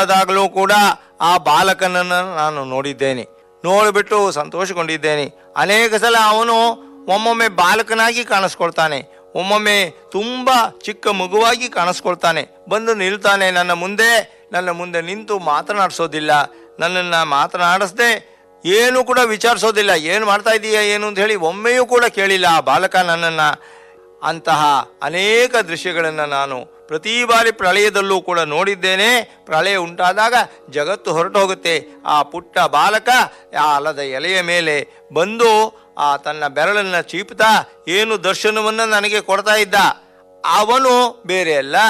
ಉಂಟಾದಾಗಲೂ ಕೂಡ ಆ ಬಾಲಕನನ್ನು ನಾನು ನೋಡಿದ್ದೇನೆ ನೋಡಿಬಿಟ್ಟು ಸಂತೋಷಗೊಂಡಿದ್ದೇನೆ ಅನೇಕ ಸಲ ಅವನು ಒಮ್ಮೊಮ್ಮೆ ಬಾಲಕನಾಗಿ ಕಾಣಿಸ್ಕೊಳ್ತಾನೆ ಒಮ್ಮೊಮ್ಮೆ ತುಂಬ ಚಿಕ್ಕ ಮಗುವಾಗಿ ಕಾಣಿಸ್ಕೊಳ್ತಾನೆ ಬಂದು ನಿಲ್ತಾನೆ ನನ್ನ ಮುಂದೆ ನನ್ನ ಮುಂದೆ ನಿಂತು ಮಾತನಾಡಿಸೋದಿಲ್ಲ ನನ್ನನ್ನು ಮಾತನಾಡಿಸ್ದೆ ಏನು ಕೂಡ ವಿಚಾರಿಸೋದಿಲ್ಲ ಏನು ಮಾಡ್ತಾ ಇದೀಯ ಏನು ಅಂತ ಹೇಳಿ ಒಮ್ಮೆಯೂ ಕೂಡ ಕೇಳಿಲ್ಲ ಆ ಬಾಲಕ ನನ್ನನ್ನು ಅಂತಹ ಅನೇಕ ದೃಶ್ಯಗಳನ್ನು ನಾನು ಪ್ರತಿ ಬಾರಿ ಪ್ರಳಯದಲ್ಲೂ ಕೂಡ ನೋಡಿದ್ದೇನೆ ಪ್ರಳಯ ಉಂಟಾದಾಗ ಜಗತ್ತು ಹೊರಟು ಹೋಗುತ್ತೆ ಆ ಪುಟ್ಟ ಬಾಲಕ ಆ ಆಲದ ಎಲೆಯ ಮೇಲೆ ಬಂದು ಆ ತನ್ನ ಬೆರಳನ್ನು ಚೀಪ್ತಾ ಏನು ದರ್ಶನವನ್ನು ನನಗೆ ಕೊಡ್ತಾ ಇದ್ದ ಅವನು ಬೇರೆ ಅಲ್ಲ